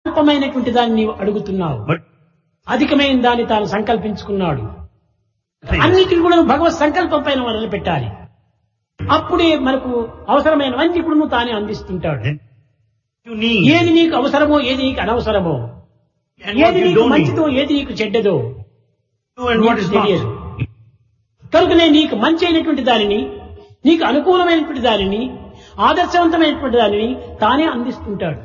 అల్పమైనటువంటి దాన్ని నీవు అడుగుతున్నావు But అధికమైన దాన్ని తాను సంకల్పించుకున్నాడు అన్నిటిని కూడా భగవత్ సంకల్పం పైన మొదలు పెట్టాలి అప్పుడే మనకు అవసరమైనవన్నీ కూడా నువ్వు తానే అందిస్తుంటాడు then you need ఏది నీకు అవసరమో ఏది నీకు అనవసరమో and what ఏది you నీకు don't need. మంచిదో ఏది నీకు చెడ్డదో Do and what is నీకు తెలియదు. not. కనుకనే నీకు మంచి అయినటువంటి దానిని నీకు అనుకూలమైనటువంటి దానిని ఆదర్శవంతమైనటువంటి దానిని తానే అందిస్తుంటాడు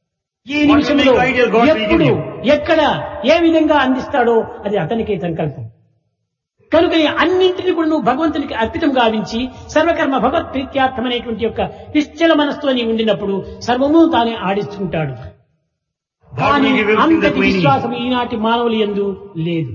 ఏ What will నిమిషంలో make ideal God will give ఎప్పుడు you. ఎక్కడ ఏ విధంగా అందిస్తాడో అది అతనికే సంకల్పం కనుక ఈ అన్నింటినీ కూడా నువ్వు భగవంతునికి అర్పితం గావించి సర్వకర్మ భగవత్ ప్రీత్యార్థమైనటువంటి యొక్క నిశ్చల మనస్సుతో నీ ఉండినప్పుడు సర్వము తానే ఆడిస్తుంటాడు God కానీ will give everything అంతటి that we need. విశ్వాసం ఈనాటి మానవులు ఎందు లేదు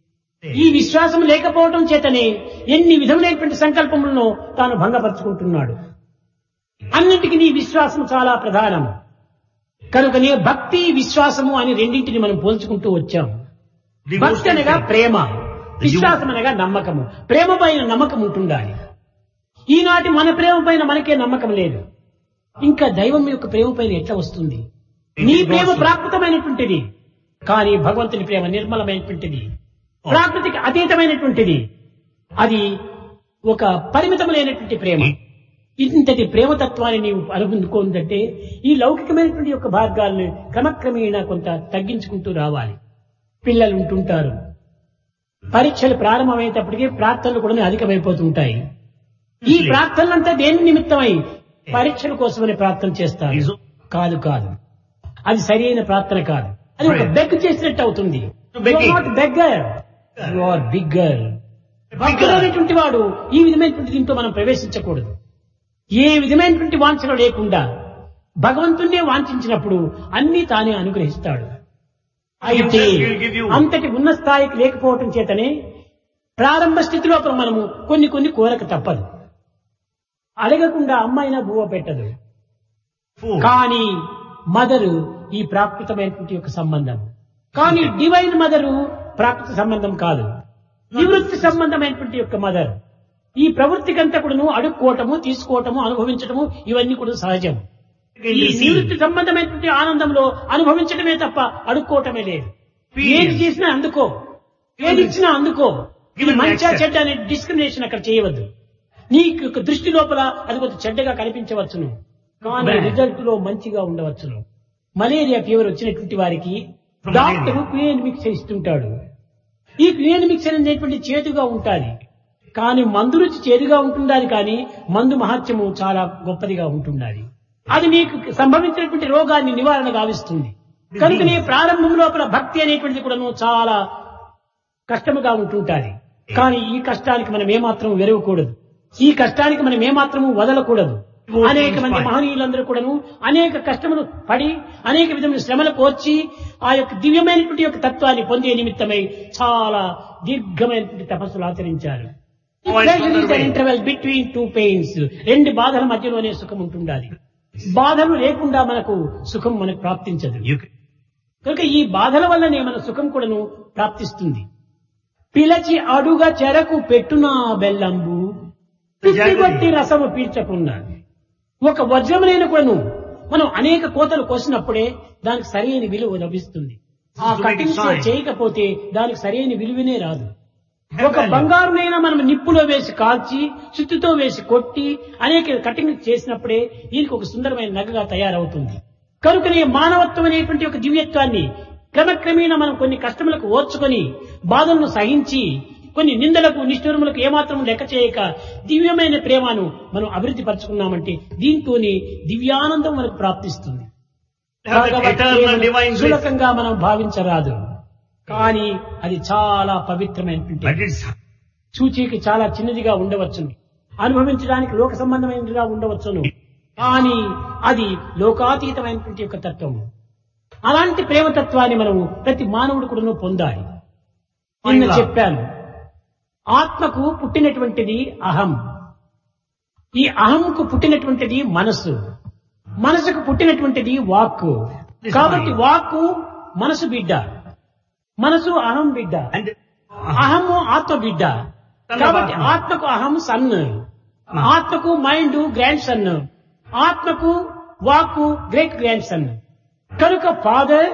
ఈ విశ్వాసం లేకపోవటం చేతనే ఎన్ని విధములైనటువంటి సంకల్పములను తాను భంగపరుచుకుంటున్నాడు అన్నింటికి నీ విశ్వాసం చాలా ప్రధానం కనుకనే భక్తి విశ్వాసము అని రెండింటిని మనం పోల్చుకుంటూ వచ్చాం భక్తి Devotion అనగా faith. ప్రేమ విశ్వాసం అనగా నమ్మకము ప్రేమ పైన నమ్మకం ఉంటుండాలి ఈనాటి మన ప్రేమ పైన మనకే నమ్మకం లేదు ఇంకా దైవం యొక్క ప్రేమ పైన ఎట్లా వస్తుంది నీ ప్రేమ ప్రాకృతమైనటువంటిది కానీ భగవంతుని ప్రేమ నిర్మలమైనటువంటిది ప్రాకృతికి అతీతమైనటువంటిది అది ఒక పరిమితములైనటువంటి ప్రేమ ఇంతటి ప్రేమతత్వాన్ని నీవు అనుకుందుకోందంటే ఈ లౌకికమైనటువంటి యొక్క మార్గాలను క్రమక్రమేణా కొంత తగ్గించుకుంటూ రావాలి పిల్లలు ఉంటుంటారు పరీక్షలు ప్రారంభమయ్యేటప్పటికీ ప్రార్థనలు కూడా అధికమైపోతుంటాయి ఈ ప్రార్థనలంతా దేని నిమిత్తమై పరీక్షల కోసమని ప్రార్థన చేస్తారు Is- కాదు కాదు అది సరైన ప్రార్థన కాదు అది ఒక Right. బెగ్ చేసినట్టు అవుతుంది Begging. Not beggar you are bigger భక్తుడైనటువంటి వాడు ఈ విధమైనటువంటి దీంతో మనం ప్రవేశించకూడదు ఏ విధమైనటువంటి వాంఛన లేకుండా భగవంతుణ్ణే వాంఛించినప్పుడు అన్ని తానే అనుగ్రహిస్తాడు అయితే Himself will give you. అంతటి ఉన్న స్థాయికి లేకపోవటం చేతనే ప్రారంభ స్థితిలో మనము కొన్ని కొన్ని కోరక తప్పదు అడగకుండా అమ్మాయినా బువ్వ పెట్టదు Food. కానీ మదరు ఈ ప్రాకృతమైనటువంటి యొక్క సంబంధం కానీ డివైన్ మదరు ప్రాకృత సంబంధం కాదు నివృత్తి సంబంధమైనటువంటి యొక్క మదర్ ఈ ప్రవృత్తికంతా కూడాను అడుక్కోవటము తీసుకోవటము అనుభవించటము ఇవన్నీ కూడా సహజం ఈ నివృత్తి సంబంధమైనటువంటి ఆనందంలో అనుభవించడమే తప్ప అడుక్కోవటమే లేదు ఏది చేసినా అందుకో ఏది ఇచ్చినా అందుకో ఇది Given మంచిగా access. చెడ్డ అనే డిస్క్రిమినేషన్ అక్కడ చేయవద్దు నీకు యొక్క దృష్టి లోపల అది కొంచెం చెడ్డగా కనిపించవచ్చును కానీ Bad. రిజల్ట్ లో మంచిగా ఉండవచ్చును మలేరియా ఫీవర్ వచ్చినటువంటి వారికి From డాక్టర్ malaria. క్లియన్ మిక్సర్ ఇస్తుంటాడు ఈ క్లియన్ మిక్సర్ అనేటువంటి చేదుగా ఉంటాది కానీ మందు రుచి చేదుగా ఉంటుండాలి కానీ మందు మహత్యము చాలా గొప్పదిగా ఉంటుండాలి అది నీకు సంభవించినటువంటి రోగాన్ని నివారణ గావిస్తుంది కనుక నీ ప్రారంభం లోపల భక్తి అనేటువంటిది కూడా చాలా కష్టముగా ఉంటుంటాది కానీ ఈ కష్టానికి మనం ఏమాత్రం వెరవకూడదు ఈ కష్టానికి మనం ఏమాత్రము వదలకూడదు అనేక మంది మహనీయులందరూ కూడాను అనేక కష్టములు పడి అనేక విధమైన శ్రమలు కోర్చి ఆ యొక్క దివ్యమైనటువంటి యొక్క తత్వాన్ని పొందే నిమిత్తమై చాలా దీర్ఘమైనటువంటి తపస్సులు ఆచరించారు ఇంటర్వెల్ బిట్వీన్ టూ పెయిన్స్ రెండు బాధల మధ్యలోనే సుఖం ఉంటుండాలి బాధలు లేకుండా మనకు సుఖం మనకు ప్రాప్తించదు You can, కనుక ఈ బాధల వల్లనే మన సుఖం కూడాను ప్రాప్తిస్తుంది పిలచి అడుగ చెరకు పెట్టునా బెల్లంబు పిచ్చిగొట్టి రసము పీల్చకున్నది ఒక వజ్రములైన కూడాను మనం అనేక కోతలు కోసినప్పుడే దానికి సరైన విలువ లభిస్తుంది ఆ To make కటింగ్ sign. చేయకపోతే దానికి సరైన విలువనే రాదు ఒక బంగారునైనా మనం నిప్పులో వేసి కాల్చి సుత్తితో వేసి కొట్టి అనేక కటింగ్ చేసినప్పుడే దీనికి ఒక సుందరమైన నగగా తయారవుతుంది కనుకనే మానవత్వం అనేటువంటి ఒక దివ్యత్వాన్ని క్రమక్రమేణా మనం కొన్ని కష్టములకు ఓర్చుకొని బాధలను సహించి కొన్ని నిందలకు నిష్ఠురములకు ఏమాత్రం లెక్క చేయక దివ్యమైన ప్రేమను మనం అభివృద్ధి పరుచుకున్నామంటే దీంతోని దివ్యానందం మనకు ప్రాప్తిస్తుంది have that భగవత్ eternal ప్రేమను divine bliss. సులభంగా మనం భావించరాదు కానీ అది చాలా పవిత్రమైనటువంటి but it's సూచీకి చాలా చిన్నదిగా ఉండవచ్చును అనుభవించడానికి లోక సంబంధమైనదిగా ఉండవచ్చును కానీ అది లోకాతీతమైనటువంటి యొక్క తత్వము అలాంటి ప్రేమతత్వాన్ని మనము ప్రతి మానవుడు కూడా పొందాలి నిన్న Find love. చెప్పాను ఆత్మకు పుట్టినటువంటిది అహం ఈ అహంకు పుట్టినటువంటిది మనస్సు మనసుకు పుట్టినటువంటిది వాక్కు This కాబట్టి mind. వాక్కు మనసు బిడ్డ మనసు అహం బిడ్డ and అహము ఆత్మ బిడ్డ కాబట్టి ఆత్మకు అహం సన్ ఆత్మకు మైండ్ గ్రాండ్ సన్ ఆత్మకు వాక్కు గ్రేట్ గ్రాండ్ సన్ కనుక ఫాదర్